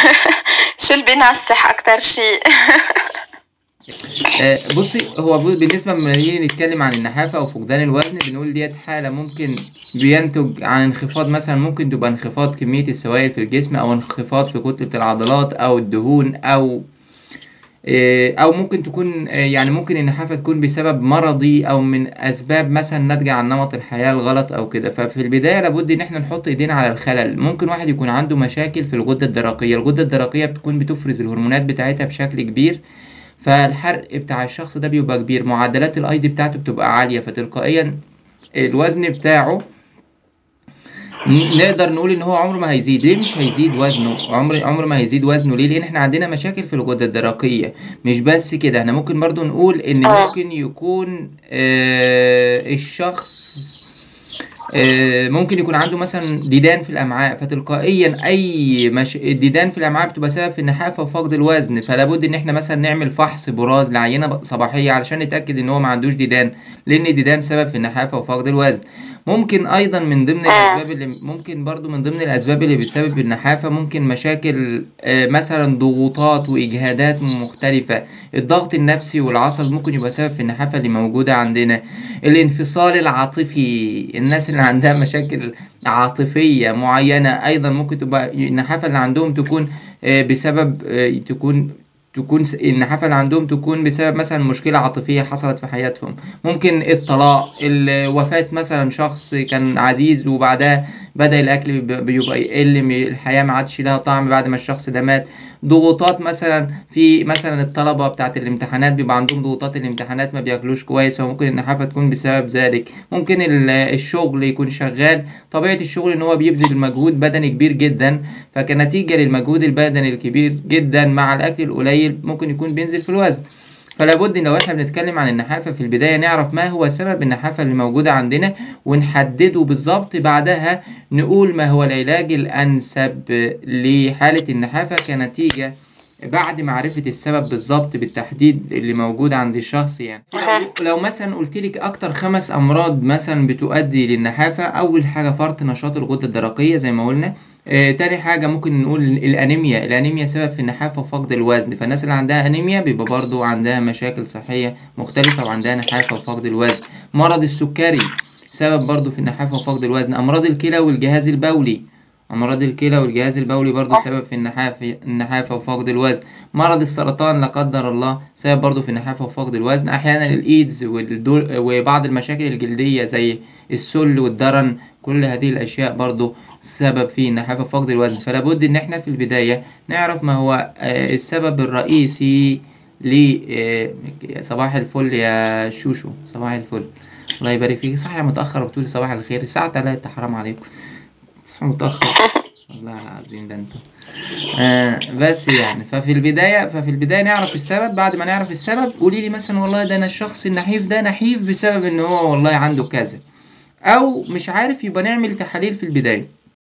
شو اللي بينصح اكتر شيء آه، بصي هو ب- بالنسبة لما نيجي نتكلم عن النحافة أو فقدان الوزن بنقول ديت حالة ممكن بينتج عن انخفاض مثلا ممكن تبقى انخفاض كمية السوائل في الجسم أو انخفاض في كتلة العضلات أو الدهون أو آه، أو ممكن تكون آه، يعني ممكن النحافة تكون بسبب مرضي أو من أسباب مثلا ناتجة عن نمط الحياة الغلط أو كده ففي البداية لابد إن احنا نحط إيدينا على الخلل ممكن واحد يكون عنده مشاكل في الغدة الدرقية الغدة الدرقية بتكون بتفرز الهرمونات بتاعتها بشكل كبير فالحرق بتاع الشخص ده بيبقى كبير معدلات الايض بتاعته بتبقى عالية فتلقائيا الوزن بتاعه ن- نقدر نقول ان هو عمره ما هيزيد ليه مش هيزيد وزنه عمر عمر ما هيزيد وزنه ليه لان احنا عندنا مشاكل في الغدة الدرقية مش بس كده احنا ممكن برضو نقول ان آه. ممكن يكون آه الشخص آه، ممكن يكون عنده مثلا ديدان في الامعاء فتلقائيا اي مش... الديدان في الامعاء بتبقى سبب في النحافه وفقد الوزن فلا بد ان احنا مثلا نعمل فحص براز لعينه صباحيه علشان نتاكد ان هو ما عندوش ديدان لان الديدان سبب في النحافه وفقد الوزن ممكن ايضا من ضمن الاسباب اللي ممكن برضو من ضمن الاسباب اللي بتسبب النحافه ممكن مشاكل آه، مثلا ضغوطات واجهادات مختلفه الضغط النفسي والعصبي ممكن يبقى سبب في النحافه اللي موجوده عندنا الانفصال العاطفي الناس اللي عندها مشاكل عاطفية معينة أيضا ممكن تبقى النحافة اللي عندهم تكون آه، بسبب آه، تكون تكون س- النحافة اللي عندهم تكون بسبب مثلا مشكلة عاطفية حصلت في حياتهم ممكن الطلاق ال- وفاة مثلا شخص كان عزيز وبعدها بدأ الأكل بيبقى بيبقى يقل م- الحياة ما عادش لها طعم بعد ما الشخص ده مات ضغوطات مثلا في مثلا الطلبة بتاعت الامتحانات بيبقى عندهم ضغوطات الامتحانات ما بياكلوش كويس فممكن النحافة تكون بسبب ذلك ممكن ال- الشغل يكون شغال طبيعة الشغل ان هو بيبذل مجهود بدني كبير جدا فكنتيجة للمجهود البدني الكبير جدا مع الأكل القليل ممكن يكون بينزل في الوزن فلا بد ان لو احنا بنتكلم عن النحافة في البداية نعرف ما هو سبب النحافة اللي موجودة عندنا ونحدده بالظبط بعدها نقول ما هو العلاج الأنسب لحالة النحافة كنتيجة بعد معرفة السبب بالظبط بالتحديد اللي موجود عند الشخص يعني لو, لو مثلا قلت لك أكتر خمس أمراض مثلا بتؤدي للنحافة أول حاجة فرط نشاط الغدة الدرقية زي ما قلنا آه، تاني حاجة ممكن نقول الأنيميا الأنيميا سبب في النحافة وفقد الوزن فالناس اللي عندها أنيميا بيبقى برضو عندها مشاكل صحية مختلفة وعندها نحافة وفقد الوزن مرض السكري سبب برضو في النحافة وفقد الوزن أمراض الكلى والجهاز البولي أمراض الكلى والجهاز البولي برضو سبب في النحافة النحافة وفقد الوزن مرض السرطان لا قدر الله سبب برضو في النحافة وفقد الوزن أحيانا الإيدز والدور وبعض المشاكل الجلدية زي السل والدرن كل هذه الأشياء برضو سبب في النحافة وفقد الوزن فلا بد إن احنا في البداية نعرف ما هو آه، السبب الرئيسي ل آه، صباح الفل يا شوشو صباح الفل الله يبارك فيك صحيح متأخر وبتقولي صباح الخير الساعة 3 حرام عليكم تصحى متأخر والله العظيم ده انت آه بس يعني ففي البداية ففي البداية نعرف السبب بعد ما نعرف السبب قولي لي مثلا والله ده انا الشخص النحيف ده نحيف بسبب ان هو والله عنده كذا او مش عارف يبقى نعمل تحاليل في البداية